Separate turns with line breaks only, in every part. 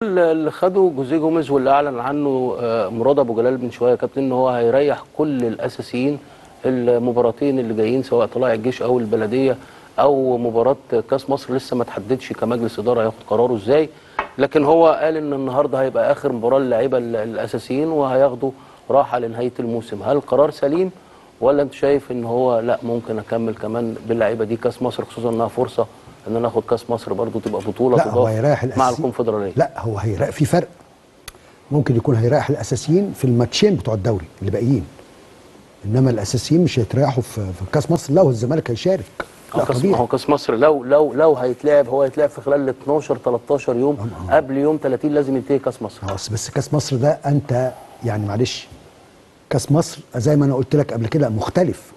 اللي خده جوزيه جوميز واللي اعلن عنه آه، مراد ابو جلال من شويه يا كابتن ان هو هيريح كل الاساسيين المباراتين اللي جايين سواء طلائع الجيش او البلديه او مباراه كاس مصر لسه ما تحددش كمجلس اداره هياخد قراره ازاي لكن هو قال ان النهارده هيبقى اخر مباراه للعيبه ال- الاساسيين وهياخدوا راحه لنهايه الموسم هل القرار سليم ولا انت شايف ان هو لا ممكن اكمل كمان باللعيبه دي كاس مصر خصوصا انها فرصه ان انا اخد كاس مصر برضو تبقى بطوله
لا هو
تضاف
هيريح
مع
الاساسيين
الكونفدراليه
لا هو هيريح في فرق ممكن يكون هيريح الاساسيين في الماتشين بتوع الدوري اللي باقيين انما الاساسيين مش هيتريحوا في في كاس مصر لو الزمالك هيشارك
هو
لا
كاس
طبيعي
هو كاس مصر لو لو لو هيتلعب هو هيتلعب في خلال 12 13 يوم قبل يوم 30 لازم ينتهي كاس مصر
خلاص بس كاس مصر ده انت يعني معلش كاس مصر زي ما انا قلت لك قبل كده مختلف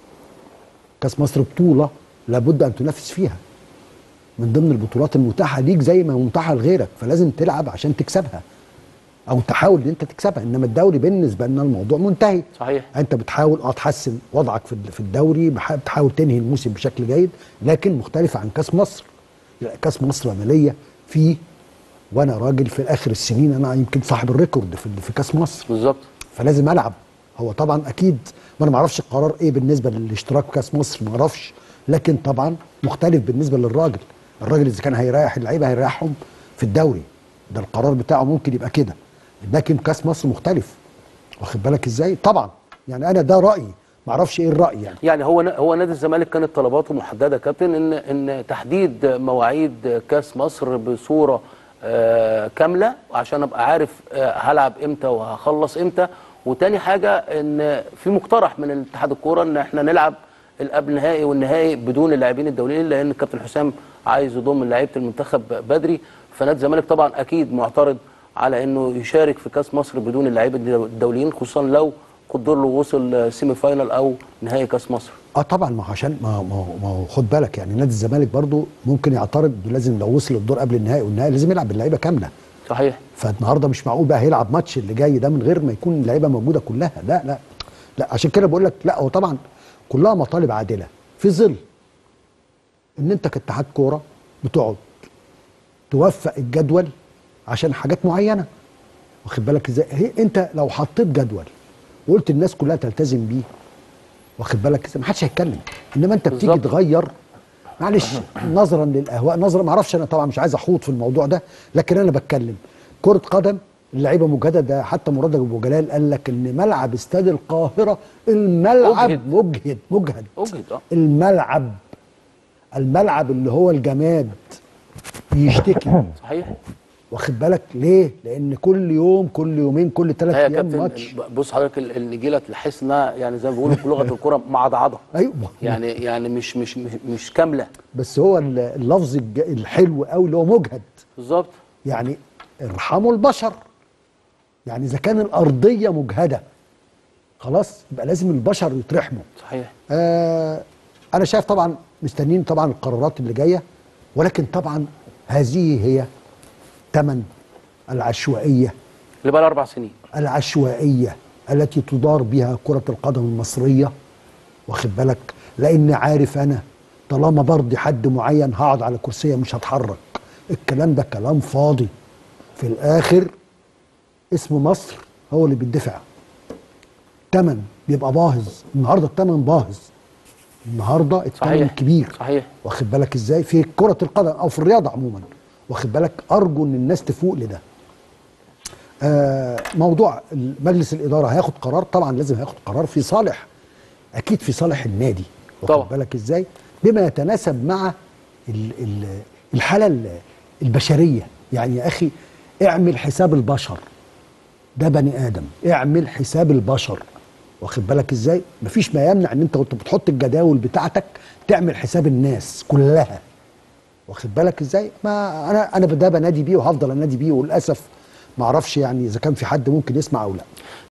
كاس مصر بطوله لابد ان تنافس فيها من ضمن البطولات المتاحه ليك زي ما متاحه لغيرك فلازم تلعب عشان تكسبها او تحاول ان انت تكسبها انما الدوري بالنسبه لنا الموضوع منتهي
صحيح
انت بتحاول اه تحسن وضعك في في الدوري بح- بتحاول تنهي الموسم بشكل جيد لكن مختلفه عن كاس مصر لا، كاس مصر عمليه فيه وانا راجل في اخر السنين انا يمكن صاحب الريكورد في في كاس مصر
بالظبط
فلازم العب هو طبعا اكيد ما انا ما اعرفش القرار ايه بالنسبه للاشتراك في كاس مصر ما اعرفش لكن طبعا مختلف بالنسبه للراجل الراجل اذا كان هيريح اللعيبه هيريحهم في الدوري ده القرار بتاعه ممكن يبقى كده لكن كاس مصر مختلف واخد بالك ازاي طبعا يعني انا ده رايي ما اعرفش ايه الراي يعني
يعني هو هو نادي الزمالك كانت طلباته محدده يا كابتن ان ان تحديد مواعيد كاس مصر بصوره آه كامله عشان ابقى عارف آه هلعب امتى وهخلص امتى وتاني حاجه ان في مقترح من اتحاد الكوره ان احنا نلعب القبل نهائي والنهائي بدون اللاعبين الدوليين لان الكابتن حسام عايز يضم لعيبه المنتخب بدري فنادي الزمالك طبعا اكيد معترض على انه يشارك في كاس مصر بدون اللعيبه الدوليين خصوصا لو قدر له وصل سيمي فاينال او نهائي كاس مصر
اه طبعا ما هو عشان ما هو- ما هو ما هو خد بالك يعني نادي الزمالك برضو ممكن يعترض لازم لو وصل الدور قبل النهائي والنهائي لازم يلعب باللعيبه كامله
صحيح
فالنهارده مش معقول بقى هيلعب ماتش اللي جاي ده من غير ما يكون اللعيبه موجوده كلها لا لا لا عشان كده بقول لك لا هو طبعا كلها مطالب عادله في ظل ان انت كاتحاد كوره بتقعد توفق الجدول عشان حاجات معينه واخد بالك ازاي هي انت لو حطيت جدول وقلت الناس كلها تلتزم بيه واخد بالك ازاي محدش هيتكلم انما انت بتيجي
بالظبط.
تغير معلش نظرا للاهواء نظرا ما اعرفش انا طبعا مش عايز اخوض في الموضوع ده لكن انا بتكلم كره قدم اللعيبه مجهده ده حتى مراد ابو جلال قال لك ان ملعب استاد القاهره الملعب
مجهد.
مجهد مجهد
أجهد، آه.
الملعب الملعب اللي هو الجماد بيشتكي
صحيح
واخد بالك ليه؟ لان كل يوم كل يومين كل ثلاث
لا يا
ايام
كابتن
ماتش
بص حضرتك ال- النجيله تحس انها يعني زي ما بيقولوا بلغه الكوره معضعضه
ايوه
يعني يعني مش مش مش, مش كامله
بس هو ال- اللفظ الج- الحلو قوي اللي هو مجهد
بالظبط
يعني ارحموا البشر يعني اذا كان الارضيه مجهده خلاص يبقى لازم البشر يترحموا
صحيح
آه انا شايف طبعا مستنيين طبعا القرارات اللي جايه ولكن طبعا هذه هي ثمن العشوائيه
اللي بقى لها اربع سنين
العشوائيه التي تدار بها كره القدم المصريه واخد بالك لان عارف انا طالما برضي حد معين هقعد على كرسيه مش هتحرك الكلام ده كلام فاضي في الاخر اسم مصر هو اللي بيدفع تمن بيبقى باهظ النهارده التمن باهظ النهارده التمن
صحيح.
كبير
صحيح.
واخد بالك ازاي في كره القدم او في الرياضه عموما واخد بالك ارجو ان الناس تفوق لده آه، موضوع مجلس الاداره هياخد قرار طبعا لازم هياخد قرار في صالح اكيد في صالح النادي
طبعا.
واخد بالك ازاي بما يتناسب مع ال- ال- الحاله ال- البشريه يعني يا اخي اعمل حساب البشر ده بني ادم اعمل حساب البشر واخد بالك ازاي مفيش ما يمنع ان انت وانت بتحط الجداول بتاعتك تعمل حساب الناس كلها واخد بالك ازاي ما انا انا ده بنادي بيه وهفضل انادي بيه وللاسف ما اعرفش يعني اذا كان في حد ممكن يسمع او لا